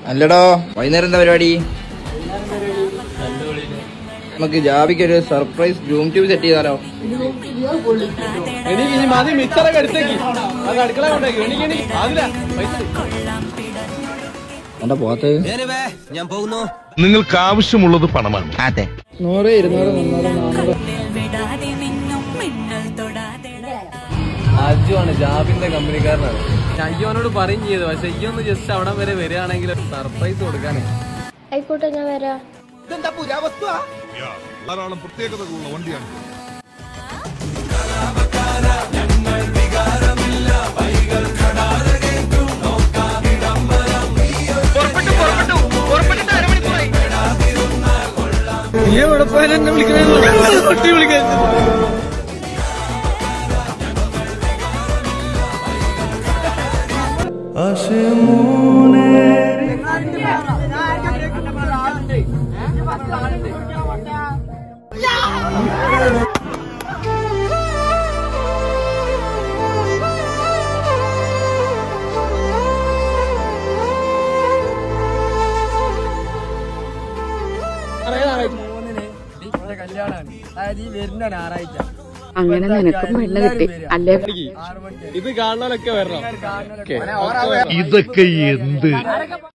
അല്ലടോ വൈകുന്നേരം എന്താ പരിപാടി നമുക്ക് ജാബിക്ക് ഒരു സർപ്രൈസ് ഗ്രൂം ട്യൂബ് സെറ്റ് ചെയ്താലോ എനിക്ക് ഇനി മതി മിച്ചറൊക്കെ എടുത്തേക്ക് അത് അടുക്കള കൊണ്ടേക്ക് എനിക്ക് എനിക്ക് അതില്ല പൈസ എന്താ പോത്ത് ഞാൻ പോകുന്നു നിങ്ങൾക്ക് ആവശ്യമുള്ളത് പണമാണ് അതെ നൂറ് ഇരുന്നൂറ് മുന്നൂറ് നാന്നൂറ് വിടാതെ നിന്നും മിന്നൽ തൊടാതെ അജുവാണ് ജാബിന്റെ കമ്പനിക്കാരനാണ് അയ്യോനോട് പറയും ചെയ്തു പക്ഷെ അയ്യൊന്ന് ജസ്റ്റ് അവിടെ വരെ വരികയാണെങ്കിൽ സർപ്രൈസ് കൊടുക്കാനേ ആയിക്കോട്ടെ ഞാൻ വരാം ധാരാളം പ്രത്യേകതകളുള്ള വണ്ടിയാണ് അങ്ങനെ നിനക്കും പെണ്ണ് കിട്ടി അല്ലേ ഇത് കാണാനൊക്കെ വരണം ഇതൊക്കെ എന്ത്